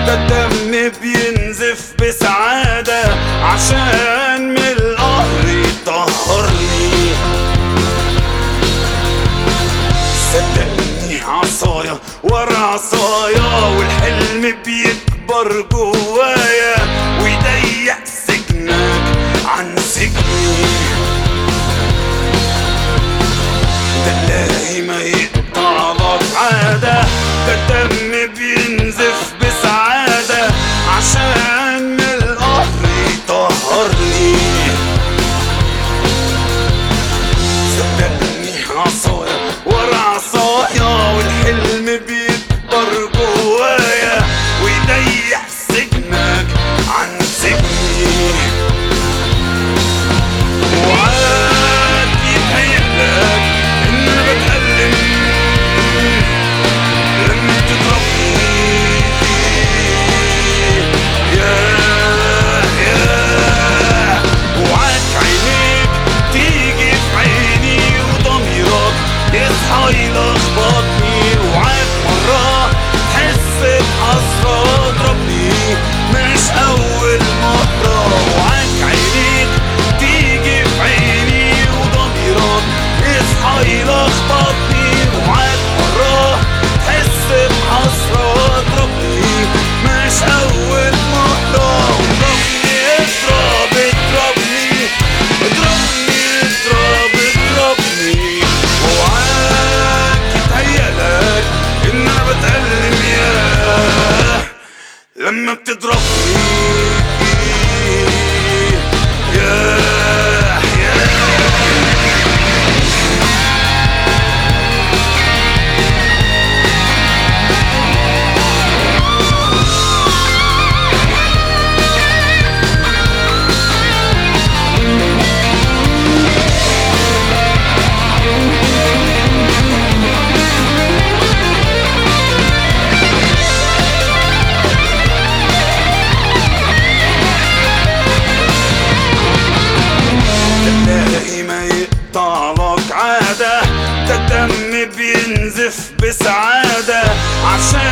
ده الدم بينزف بسعادة عشان من القهر يطهرني صدقني عصايا ورا عصايا والحلم بيكبر جوايا ويضيق سجنك عن سجني تلاقي ما يقطع لك عادة ده الدم بينزف بسعادة عشان من القهر يطهرني صدقني عصايا ورا عصايا والحلم بيكبر جوايا ويضيق سجنك عن سجني وعاد يتهيألك إن أنا بتألم لما تضربني ياه ياه وعاد عينيك تيجي في عيني وضميرك يصحى يلخبطني وعاد مرة تحس بحسرة اضربني مش أول مرة وعاد عينيك تيجي في عيني وضميرك يصحى يلخبطني وعاد مرة تحس بحسرة اضربني مش أول مرة اضربني اضرب اضربني اضربني اضرب اضربني وعاك يتهيألك إن أنا بتألم ياه لما بتضربني ياه ياه تلاقي ما يقطع لك عادة ده الدم بينزف بسعادة عشان